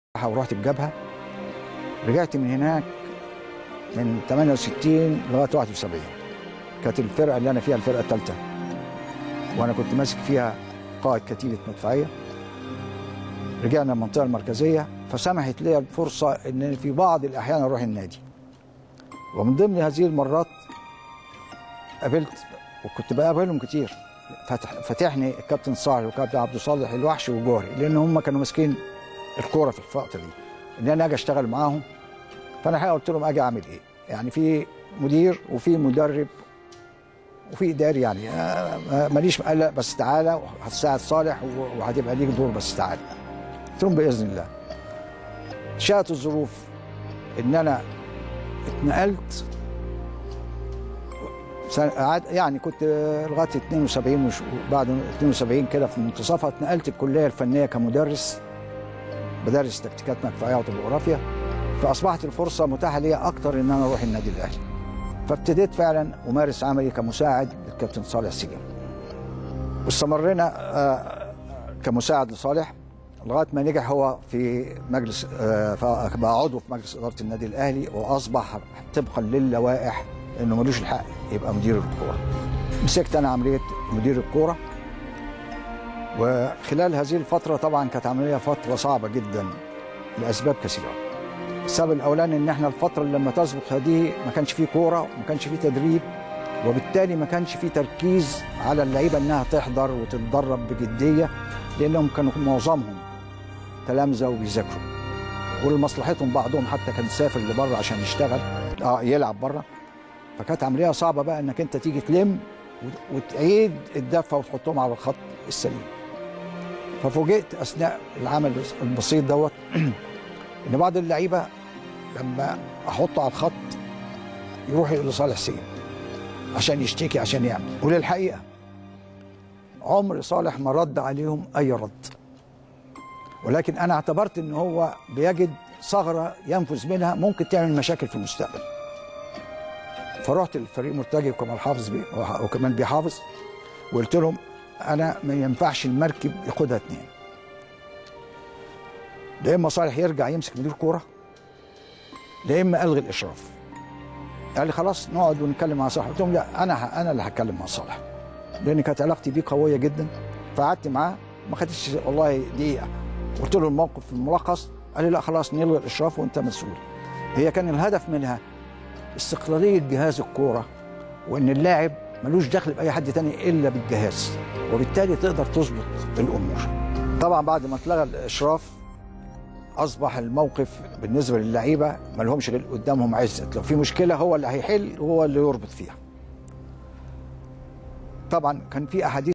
ورحت الجبهه رجعت من هناك من 68 لغايه 71 كانت الفرقه اللي انا فيها الفرقه الثالثه وانا كنت ماسك فيها قائد كتيبه مدفعيه رجعنا المنطقه المركزيه فسمحت لي الفرصه ان في بعض الاحيان اروح النادي ومن ضمن هذه المرات قابلت وكنت بقابلهم كتير فتح فتحني الكابتن صالح والكابتن عبد الصالح الوحش وجوهري لان هم كانوا ماسكين الكوره في الفتره دي ان انا اجي اشتغل معاهم فانا الحقيقه قلت لهم اجي اعمل ايه؟ يعني في مدير وفي مدرب وفي اداري يعني آه، ماليش قلق بس تعالى وهتساعد صالح وهتبقى ليك دور بس تعالى قلت لهم باذن الله شاءت الظروف ان انا اتنقلت سنة- قعد- يعني كنت لغايه 72 وش- وبعد 72 كده في منتصفها اتنقلت الكليه الفنيه كمدرس بدرس تكتيكات مدفعيه وطبوغرافيا فاصبحت الفرصه متاحه لي اكتر ان انا اروح النادي الاهلي فابتديت فعلا امارس عملي كمساعد للكابتن صالح سجن واستمرينا آه، كمساعد لصالح لغايه ما نجح هو في مجلس آه، فبقى عضو في مجلس اداره النادي الاهلي واصبح طبقا للوائح انه ملوش الحق يبقى مدير الكوره مسكت انا عمليه مدير الكوره وخلال هذه الفتره طبعا كانت عمليه فتره صعبه جدا لاسباب كثيره السبب الاولاني ان احنا الفتره اللي لما تسبق هذه ما كانش فيه كوره وما كانش فيه تدريب وبالتالي ما كانش فيه تركيز على اللعيبه انها تحضر وتتدرب بجديه لانهم كانوا معظمهم تلامذه وبيذاكروا ولمصلحتهم بعضهم حتى كان سافر لبره عشان يشتغل اه يلعب بره فكانت عمليه صعبه بقى انك انت تيجي تلم وت- وتعيد الدفه وتحطهم على الخط السليم ففوجئت اثناء العمل البسيط دوت ان بعض اللعيبه لما احطه على الخط يروح لصالح سيد عشان يشتكي عشان يعمل وللحقيقه عمر صالح ما رد عليهم اي رد ولكن انا اعتبرت ان هو بيجد ثغره ينفذ منها ممكن تعمل مشاكل في المستقبل فرحت للفريق مرتجي وكمال حافظ بي وكمان بيحافظ وقلت لهم انا ما ينفعش المركب ياخدها اتنين لا اما صالح يرجع يمسك مدير كوره لا اما الغي الاشراف قال لي خلاص نقعد ونتكلم مع صالح قلت لهم لا انا ه- انا اللي هتكلم مع صالح لان كانت علاقتي بيه قويه جدا فقعدت معاه ما خدتش والله دقيقه قلت له الموقف الملخص قال لي لا خلاص نلغي الاشراف وانت مسؤول هي كان الهدف منها استقلاليه جهاز الكوره وان اللاعب ملوش دخل باي حد تاني الا بالجهاز وبالتالي تقدر تظبط الامور طبعا بعد ما اتلغى الاشراف اصبح الموقف بالنسبه للعيبه ما لهمش غير قدامهم عزت لو في مشكله هو اللي هيحل وهو اللي يربط فيها طبعا كان في احاديث